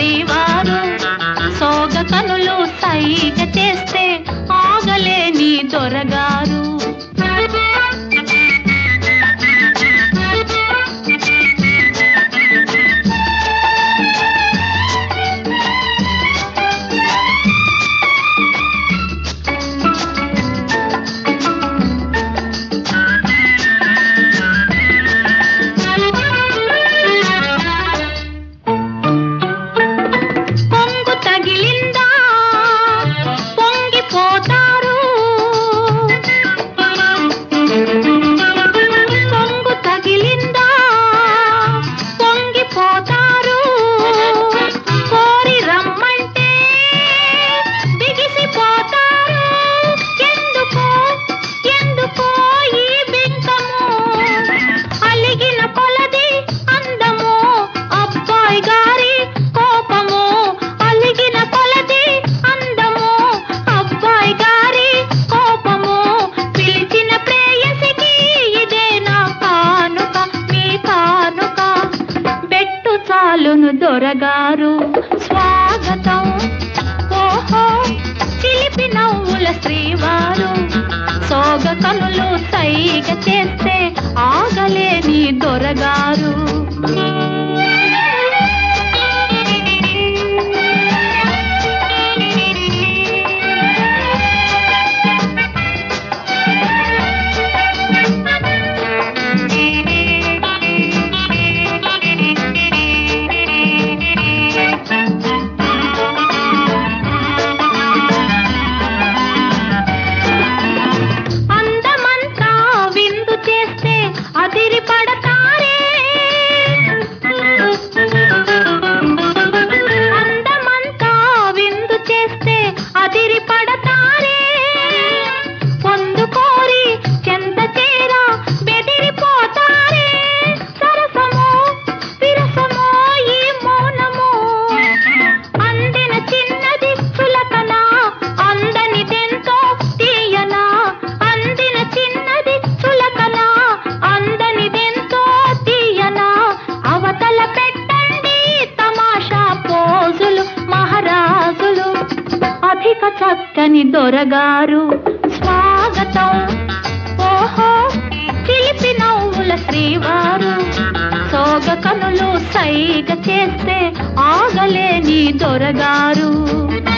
శ్రీవారు సోగ కనులు సైగ చేస్తే ఆగలేని దొరగారు పొంగు తగిలిందా పొంగిపోతారు పొంగు తగిలిందా పొంగిపోతారు కోరి రమ్మంటే బిగిసిపోతారు ఎందుకో ఎందుకో ఈ బింకము అలిగిన కొలది అందము అబ్బాయి గారి కోపము అలిగిన కొలది అందము అబ్బాయి గారి కోపము పిలిచిన ప్రేయసికి ఇదే నా కానుక మీ కానుక బెట్టు చాలును దొరగారు స్వాగతం ఓహో చిలిపి నవ్వుల శ్రీవారు సోగ కనులు సైగ చేస్తే ఆగలేని దొరగారు అందమంతా విందు చేస్తే అదిరి పడతారే అందమంతా విందు చేస్తే అదిరి పడతారే పొందుకోరి చెంత చేర బెదిరిపోతారే సరసమో విరసమో ఈ మౌనము అందిన చిన్నది చులకన అందనిదెంతో తీయనా అందిన చిన్నది చులకన అందనిదెంతో తీయనా అవతల పెట్టండి తమాషా పోజులు మహారాజులు అధిక చక్కని దొరగారు స్వాగతం ఓహో చిలిపి నవ్వుల శ్రీవారు సోగ కనులు సైగ చేస్తే ఆగలేని దొరగారు